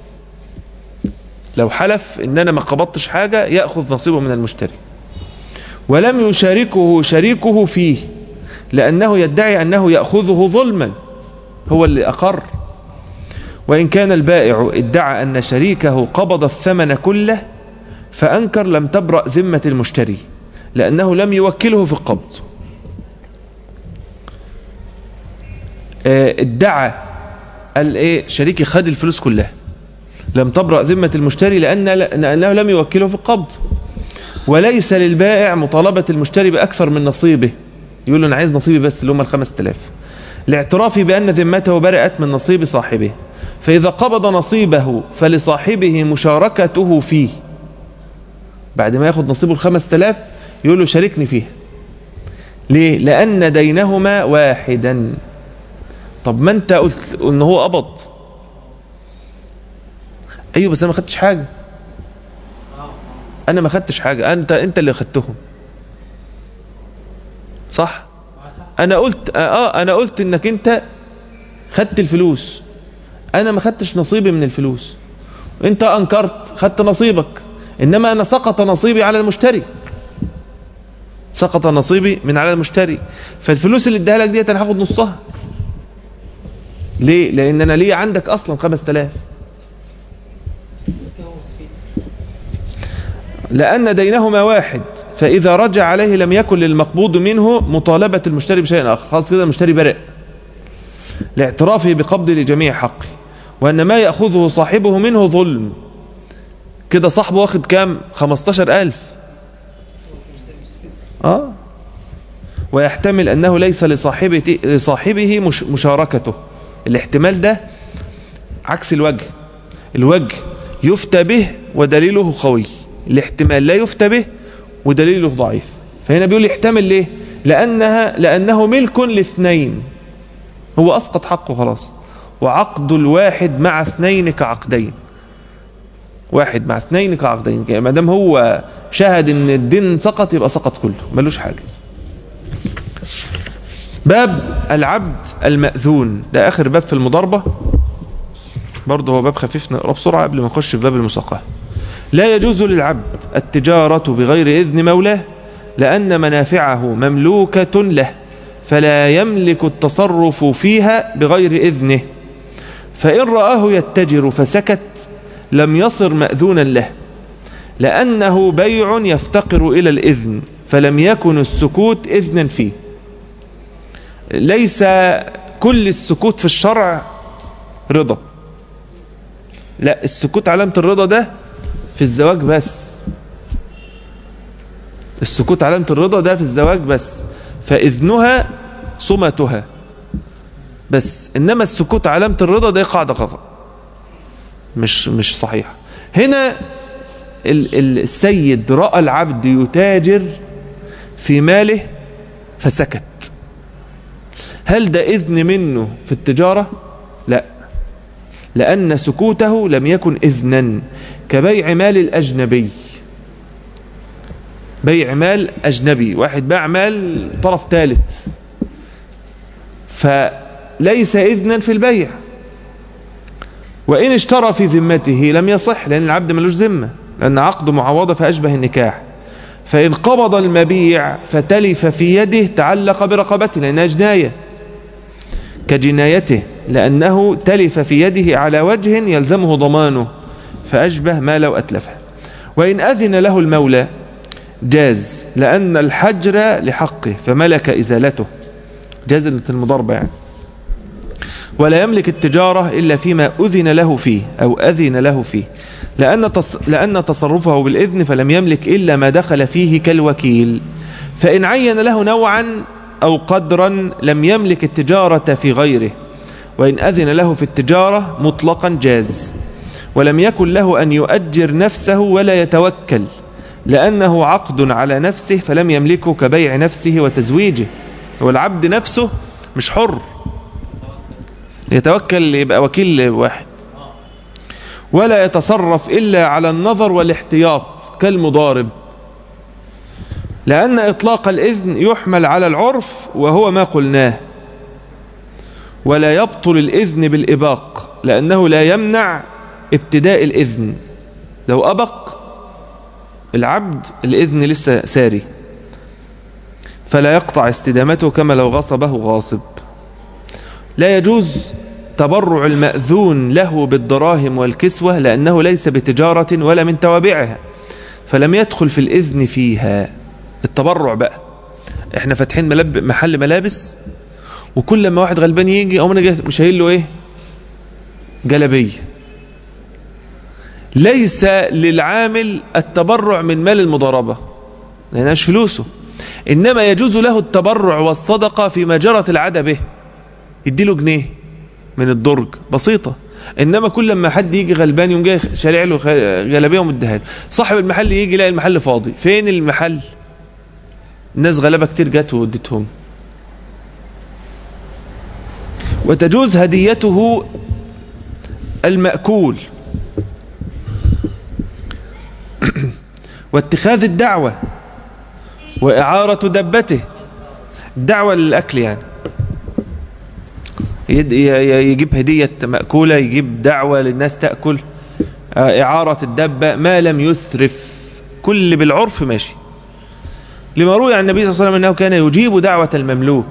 لو حلف ان انا ما قبضتش حاجة يأخذ نصيبه من المشتري ولم يشاركه شريكه فيه لأنه يدعي أنه يأخذه ظلما هو اللي أقر وإن كان البائع ادعى أن شريكه قبض الثمن كله فأنكر لم تبرأ ذمة المشتري لأنه لم يوكله في القبض ادعى قال ايه شريكي خد الفلوس كلها لم تبرأ ذمة المشتري لأن لأنه لم يوكله في القبض وليس للبائع مطالبة المشتري بأكثر من نصيبه يقول له أنا عايز نصيبي بس اللي هم الخمس تلاف لاعترافه بأن ذمته برأت من نصيب صاحبه فإذا قبض نصيبه فلصاحبه مشاركته فيه بعد ما ياخد نصيبه الخمس تلاف يقول له شاركني فيه ليه؟ لأن دينهما واحدا طب ما انت قلت ان هو قبض ايوه بس انا ما خدتش حاجه انا ما خدتش حاجه انت انت اللي خدتهم صح انا قلت اه انا قلت انك انت خدت الفلوس انا ما خدتش نصيبي من الفلوس انت انكرت خدت نصيبك انما انا سقط نصيبي على المشتري سقط نصيبي من على المشتري فالفلوس اللي اديها لك ديت انا هاخد نصها ليه لان انا ليه عندك اصلا 5000 لان دينهما واحد فاذا رجع عليه لم يكن للمقبوض منه مطالبه المشتري بشيء اخر خلاص كده المشتري برئ لاعترافه بقبض لجميع حقه وان ما ياخذه صاحبه منه ظلم كده صاحبه واخد كام 15000 اه ويحتمل انه ليس لصاحبه لصاحبه مش مشاركته الاحتمال ده عكس الوجه الوجه يفتى به ودليله قوي الاحتمال لا يفتى به ودليله ضعيف فهنا بيقول يحتمل ليه لأنها لأنه ملك لاثنين هو أسقط حقه خلاص وعقد الواحد مع اثنين كعقدين واحد مع اثنين كعقدين يعني ما دام هو شهد ان الدين سقط يبقى سقط كله ملوش حاجه باب العبد المأذون ده آخر باب في المضاربة برضه هو باب خفيف نقرأ بسرعة قبل ما نخش في باب المساقة لا يجوز للعبد التجارة بغير إذن مولاه لأن منافعه مملوكة له فلا يملك التصرف فيها بغير إذنه فإن رآه يتجر فسكت لم يصر مأذونا له لأنه بيع يفتقر إلى الإذن فلم يكن السكوت إذنا فيه ليس كل السكوت في الشرع رضا لا السكوت علامة الرضا ده في الزواج بس السكوت علامة الرضا ده في الزواج بس فإذنها صمتها بس إنما السكوت علامة الرضا ده قاعدة خطأ مش مش صحيح هنا السيد رأى العبد يتاجر في ماله فسكت هل ده إذن منه في التجارة لا لأن سكوته لم يكن إذنا كبيع مال الأجنبي بيع مال أجنبي واحد باع مال طرف ثالث فليس إذنا في البيع وإن اشترى في ذمته لم يصح لأن العبد ملوش ذمة لأن عقد معاوضة فأشبه النكاح فإن قبض المبيع فتلف في يده تعلق برقبته لأنها جناية كجنايته لأنه تلف في يده على وجه يلزمه ضمانه فأشبه ما لو أتلفه وإن أذن له المولى جاز لأن الحجر لحقه فملك إزالته جاز المضاربة يعني ولا يملك التجارة إلا فيما أذن له فيه أو أذن له فيه لأن, تص... لأن تصرفه بالإذن فلم يملك إلا ما دخل فيه كالوكيل فإن عين له نوعا أو قدرا لم يملك التجارة في غيره وإن أذن له في التجارة مطلقا جاز ولم يكن له أن يؤجر نفسه ولا يتوكل لأنه عقد على نفسه فلم يملكه كبيع نفسه وتزويجه هو العبد نفسه مش حر يتوكل يبقى وكيل واحد ولا يتصرف إلا على النظر والاحتياط كالمضارب لأن إطلاق الإذن يحمل على العرف وهو ما قلناه ولا يبطل الإذن بالإباق لأنه لا يمنع ابتداء الإذن لو أبق العبد الإذن لسه ساري فلا يقطع استدامته كما لو غصبه غاصب لا يجوز تبرع المأذون له بالدراهم والكسوة لأنه ليس بتجارة ولا من توابعها فلم يدخل في الإذن فيها التبرع بقى احنا فاتحين ملب محل ملابس وكل ما واحد غلبان يجي او انا مش هيل له ايه جلبية ليس للعامل التبرع من مال المضاربة لأنها مش فلوسه إنما يجوز له التبرع والصدقة فيما جرت العادة به يديله جنيه من الدرج بسيطة إنما كل لما حد يجي غلبان يوم جاي شارع له خ- جلبية ومديها له صاحب المحل يجي يلاقي المحل فاضي فين المحل الناس غلبة كتير جت واديتهم وتجوز هديته المأكول واتخاذ الدعوة وإعارة دبته الدعوة للأكل يعني يد- ي- ي- يجيب هدية مأكولة يجيب دعوة للناس تأكل آه، إعارة الدبة ما لم يسرف كل بالعرف ماشي لما روي عن النبي صلى الله عليه وسلم أنه كان يجيب دعوة المملوك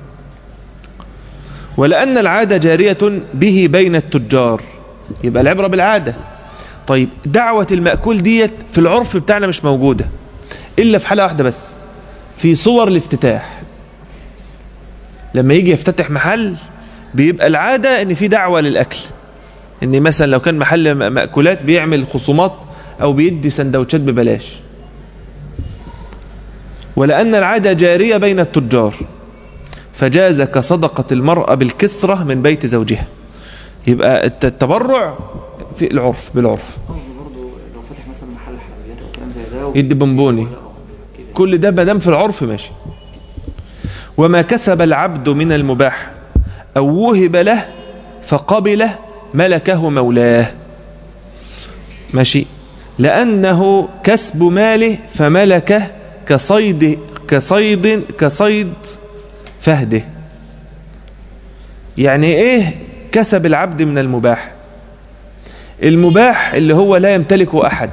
ولأن العادة جارية به بين التجار يبقى العبرة بالعادة طيب دعوة المأكول ديت في العرف بتاعنا مش موجودة إلا في حالة واحدة بس في صور الافتتاح لما يجي يفتتح محل بيبقى العادة ان في دعوة للأكل ان مثلا لو كان محل م- مأكولات بيعمل خصومات او بيدي سندوتشات ببلاش ولأن العادة جارية بين التجار فجاز كصدقة المرأة بالكسرة من بيت زوجها يبقى الت- التبرع في العرف بالعرف قصده برضه لو فتح مثلا محل حلويات او كلام زي ده يدي بونبوني لا، آه، كده كل ده ما دام في العرف ماشي وما كسب العبد من المباح أو وهب له فقبله ملكه مولاه ماشي لأنه كسب ماله فملكه كصيد كصيد كصيد فهده يعني ايه كسب العبد من المباح المباح اللي هو لا يمتلكه أحد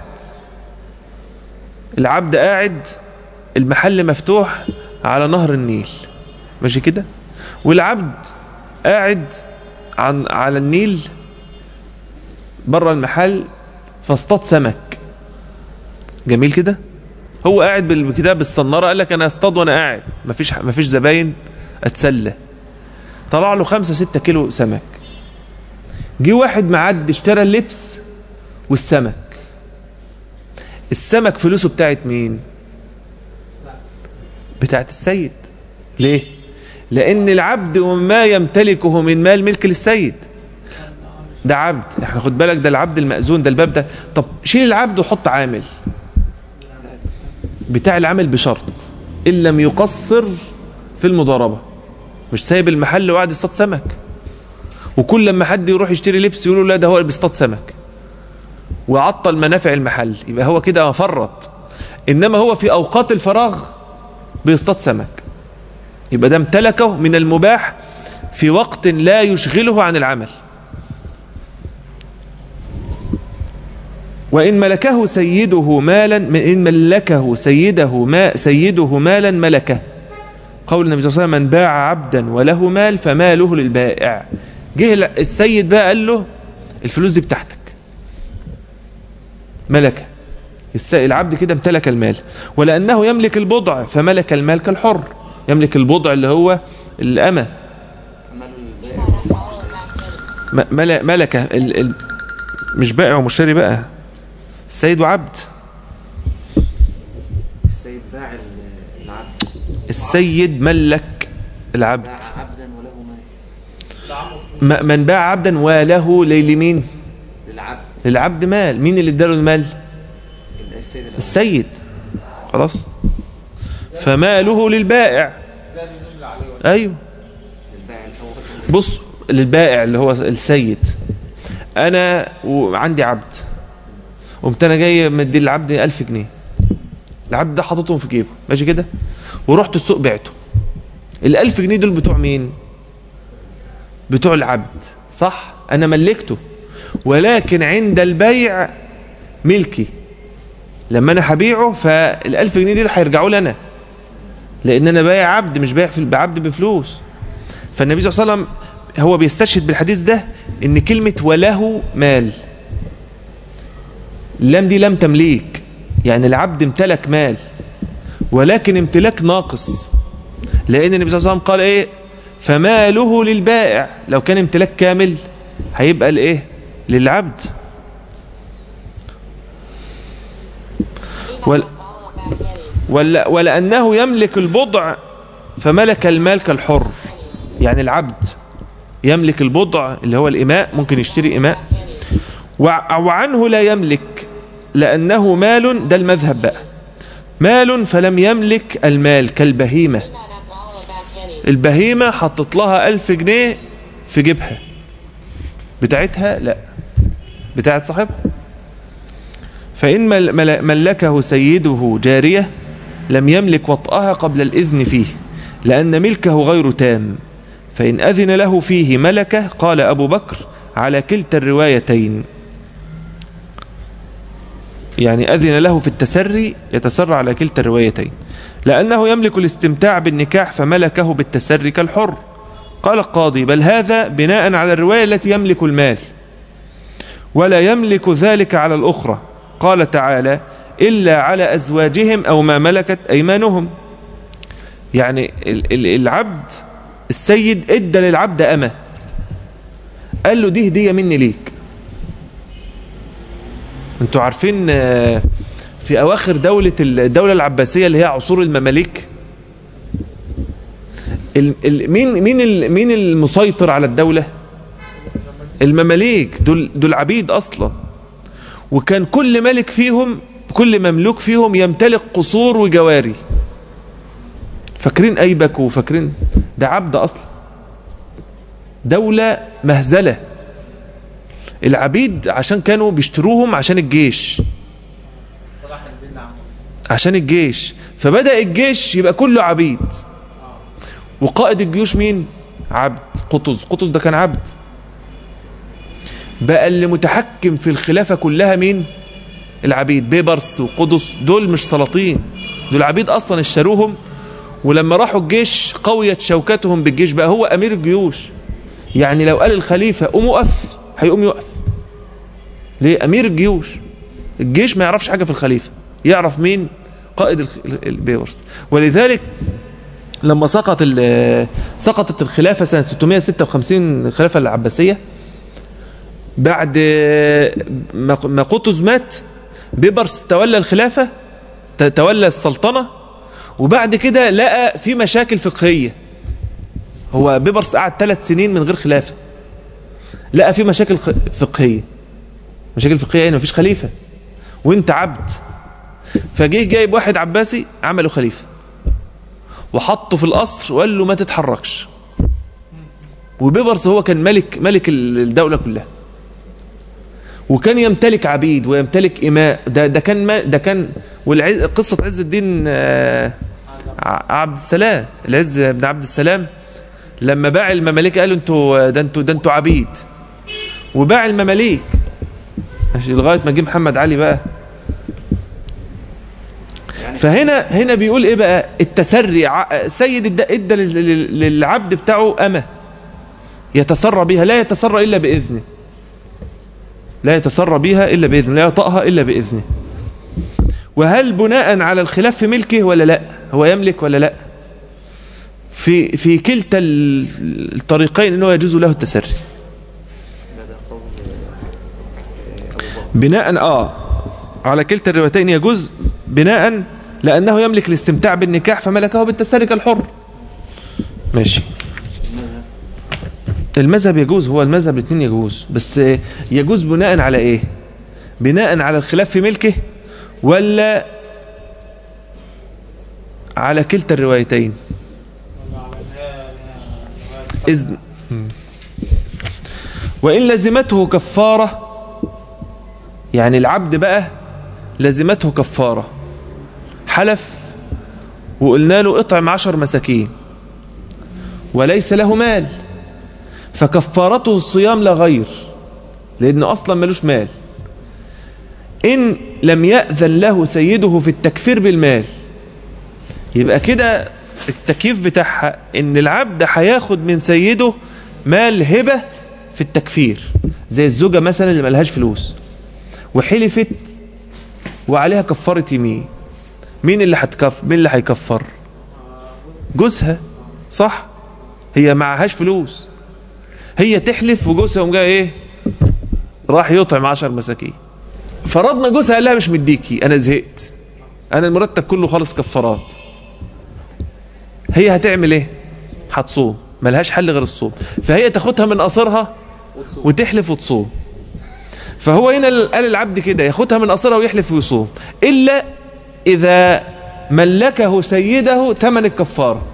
العبد قاعد المحل مفتوح على نهر النيل ماشي كده والعبد قاعد عن على النيل بره المحل فاصطاد سمك جميل كده هو قاعد بال- كده بالصناره قال لك انا اصطاد وانا قاعد مفيش مفيش زباين اتسلى طلع له خمسة ستة كيلو سمك جه واحد معدي اشترى اللبس والسمك السمك فلوسه بتاعت مين بتاعت السيد ليه لان العبد وما يمتلكه من مال ملك للسيد ده عبد احنا خد بالك ده العبد المأذون ده الباب ده طب شيل العبد وحط عامل بتاع العمل بشرط ان لم يقصر في المضاربه مش سايب المحل وقاعد يصطاد سمك وكل لما حد يروح يشتري لبس يقولوا لا ده هو اللي بيصطاد سمك وعطل منافع المحل يبقى هو كده فرط انما هو في اوقات الفراغ بيصطاد سمك يبقى ده امتلكه من المباح في وقت لا يشغله عن العمل وإن ملكه سيده مالا إن ملكه سيده ما سيده مالا ملكه قول النبي صلى الله عليه وسلم من باع عبدا وله مال فماله للبائع جه السيد بقى قال له الفلوس دي بتاعتك ملكه الس- العبد كده امتلك المال ولأنه يملك البضع فملك المال كالحر يملك البضع اللي هو الأمة فماله البائع م- مل- ملكة ال ال مش بائع ومشتري بقى السيد وعبد السيد باع ال- العبد السيد ملك العبد باع عبدا وله مال م- من باع عبدا وله لي- لمين للعبد للعبد مال مين اللي اداله المال يبقى السيد الأول السيد خلاص فماله للبائع ايوه للبائع الأول بص للبائع اللي هو السيد انا وعندي عبد قمت انا جاي مدي العبد ألف جنيه العبد ده حاططهم في جيبه ماشي كده ورحت السوق بعته الألف جنيه دول بتوع مين بتوع العبد صح انا ملكته ولكن عند البيع ملكي لما انا هبيعه فالألف جنيه دول هيرجعوا لي انا لان انا بايع عبد مش بايع في بعبد بفلوس فالنبي صلى الله عليه وسلم هو بيستشهد بالحديث ده ان كلمة وله مال اللام دي لام تمليك يعني العبد امتلك مال ولكن امتلاك ناقص لان النبي صلى الله عليه وسلم قال ايه فماله للبائع لو كان امتلاك كامل هيبقى الايه للعبد ول ولا ولأنه يملك البضع فملك المال كالحر يعني العبد يملك البضع اللي هو الإماء ممكن يشتري إماء وع- وعنه لا يملك لأنه مال ده المذهب بقى مال فلم يملك المال كالبهيمة البهيمة حطت لها ألف جنيه في جيبها بتاعتها لا بتاعت صاحبها فإن مل- مل- ملكه سيده جارية لم يملك وطئها قبل الإذن فيه لأن ملكه غير تام فإن أذن له فيه ملكه قال أبو بكر على كلتا الروايتين يعني أذن له في التسري يتسرى على كلتا الروايتين لأنه يملك الاستمتاع بالنكاح فملكه بالتسري كالحر قال القاضي بل هذا بناء على الرواية التي يملك المال ولا يملك ذلك على الأخرى قال تعالى إلا على أزواجهم أو ما ملكت أيمانهم يعني ال- ال- العبد السيد ادى للعبد أمة قال له دي هدية مني ليك انتوا عارفين آه، في أواخر دولة الدولة العباسية اللي هي عصور المماليك ال- ال- مين مين ال- مين المسيطر على الدولة المماليك دول دول عبيد أصلا وكان كل ملك فيهم كل مملوك فيهم يمتلك قصور وجواري فاكرين أيبك وفاكرين ده عبد أصلا دولة مهزلة العبيد عشان كانوا بيشتروهم عشان الجيش عشان الجيش فبدأ الجيش يبقى كله عبيد وقائد الجيوش مين عبد قطز قطز ده كان عبد بقى اللي متحكم في الخلافة كلها مين العبيد بيبرس وقدس دول مش سلاطين دول عبيد أصلا اشتروهم ولما راحوا الجيش قويت شوكتهم بالجيش بقى هو أمير الجيوش يعني لو قال الخليفة قوم وقف هيقوم يقف ليه أمير الجيوش الجيش ما يعرفش حاجة في الخليفة يعرف مين قائد الخ- البيبرس ولذلك لما سقط ال- سقطت الخلافة سنة 656 الخلافة العباسية بعد ما ما قطز مات بيبرس تولى الخلافة ت- تولى السلطنة وبعد كده لقى في مشاكل فقهية هو بيبرس قعد ثلاث سنين من غير خلافة لقى في مشاكل خ- فقهية مشاكل فقهية يعني مفيش خليفة وانت عبد فجه جايب واحد عباسي عمله خليفة وحطه في القصر وقال له ما تتحركش وبيبرس هو كان ملك ملك ال- الدولة كلها وكان يمتلك عبيد ويمتلك إماء ده ده كان ما ده كان والعز قصة عز الدين آه، ع- عبد السلام العز بن عبد السلام لما باع المماليك قالوا انتوا ده انتوا ده انتوا عبيد وباع المماليك ماشي لغايه ما جه محمد علي بقى يعني فهنا هنا بيقول ايه بقى التسري ع- سيد ادى ادى لل- لل- للعبد بتاعه امه يتسرى بها لا يتسرى الا باذنه لا يتسرى بها الا باذنه لا يطأها الا باذنه وهل بناء على الخلاف في ملكه ولا لا هو يملك ولا لا في في كلتا ال- الطريقين انه يجوز له التسري ده ده قول آه، أبو بكر بناء اه على كلتا الروايتين يجوز بناء لأنه يملك الاستمتاع بالنكاح فملكه بالتسري كالحر ماشي المذهب المذهب يجوز هو المذهب الاثنين يجوز بس آه، يجوز بناء على ايه بناء على الخلاف في ملكه ولا على كلتا الروايتين إذن وإن لزمته كفارة يعني العبد بقى لزمته كفارة حلف وقلنا له اطعم عشر مساكين وليس له مال فكفارته الصيام لا غير لأنه أصلا ملوش مال إن لم يأذن له سيده في التكفير بالمال يبقى كده التكييف بتاعها إن العبد هياخد من سيده مال هبة في التكفير زي الزوجة مثلا اللي ملهاش فلوس وحلفت وعليها كفارة يمين مين اللي هتكف مين اللي هيكفر جوزها صح هي معهاش فلوس هي تحلف وجوزها قام جاي ايه راح يطعم عشر مساكين فرضنا جوزها قال لها مش مديكي انا زهقت انا المرتب كله خالص كفارات هي هتعمل ايه هتصوم ملهاش حل غير الصوم فهي تاخدها من قصرها وتحلف وتصوم فهو هنا قال العبد كده ياخدها من قصرها ويحلف ويصوم الا اذا ملكه سيده ثمن الكفاره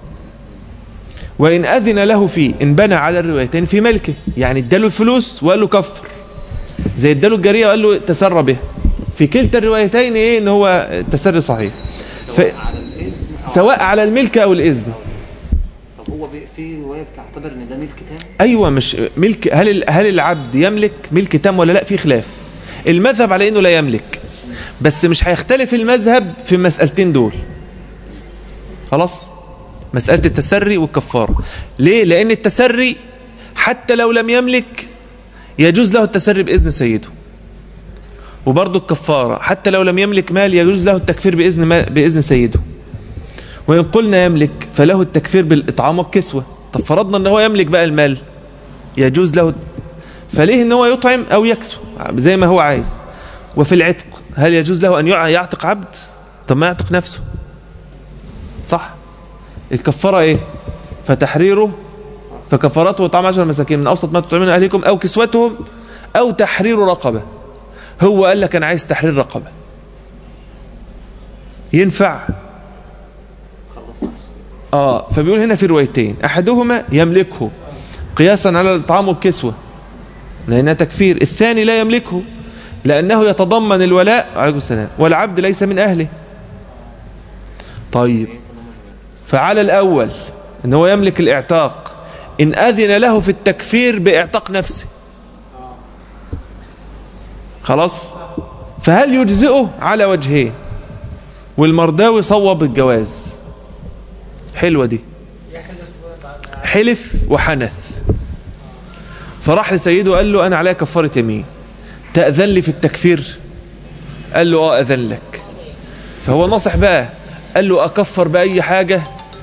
وإن أذن له فيه إن بنى على الروايتين في ملكه يعني اداله الفلوس وقال له كفر زي اداله الجارية وقال له تسرى بها في كلتا الروايتين إيه إن هو تسري صحيح سواء على الإذن أو سواء على الملك أو الإذن طب هو بي- في رواية بتعتبر إن ده ملك تاني أيوة مش ملك هل ال- هل العبد يملك ملك تام ولا لا في خلاف المذهب على إنه لا يملك بس مش هيختلف المذهب في المسألتين دول خلاص مسألة التسري والكفارة ليه لأن التسري حتى لو لم يملك يجوز له التسري بإذن سيده وبرضه الكفارة حتى لو لم يملك مال يجوز له التكفير بإذن, ما بإذن سيده وإن قلنا يملك فله التكفير بالإطعام والكسوة طب فرضنا أن هو يملك بقى المال يجوز له فليه أن هو يطعم أو يكسو زي ما هو عايز وفي العتق هل يجوز له أن يع- يعتق عبد طب ما يعتق نفسه صح الكفارة ايه فتحريره فكفارته وطعام عشر مساكين من اوسط ما تطعمون اهليكم او كسوتهم او تحرير رقبة هو قال لك انا عايز تحرير رقبة ينفع خلص نفسه اه فبيقول هنا في روايتين احدهما يملكه قياسا على الطعام والكسوة لانها تكفير الثاني لا يملكه لانه يتضمن الولاء عليكم السلام والعبد ليس من اهله طيب فعلى الأول إن هو يملك الإعتاق إن أذن له في التكفير بإعتاق نفسه خلاص فهل يجزئه على وجهين والمرداوي صوب الجواز حلوة دي حلف وحنث فراح لسيده قال له أنا عليا كفارة يمين تأذن لي في التكفير قال له آه أذن لك فهو نصح بقى قال له أكفر بأي حاجة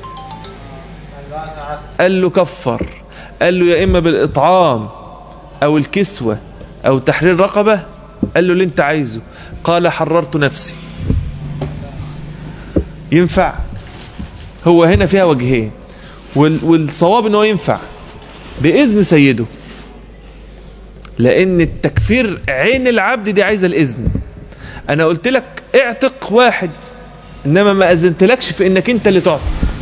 قال له كفر قال له يا إما بالإطعام أو الكسوة أو تحرير رقبة قال له اللي انت عايزه قال حررت نفسي ينفع هو هنا فيها وجهين وال- والصواب ان هو ينفع بإذن سيده لأن التكفير عين العبد دي عايزة الإذن أنا قلت لك اعتق واحد إنما ما أذنتلكش في إنك أنت اللي تعتق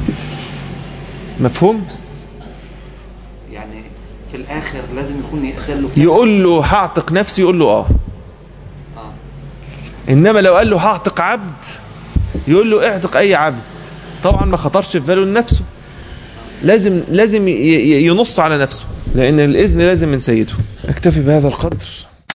مفهوم؟ يعني في الآخر لازم يكون يأذن له في يقول له هعتق نفسي يقول له اه آه. انما لو قال له هعتق عبد يقول له اعتق اي عبد طبعا ما خطرش في باله لنفسه لازم لازم ي- ي- ينص على نفسه لان الاذن لازم من سيده اكتفي بهذا القدر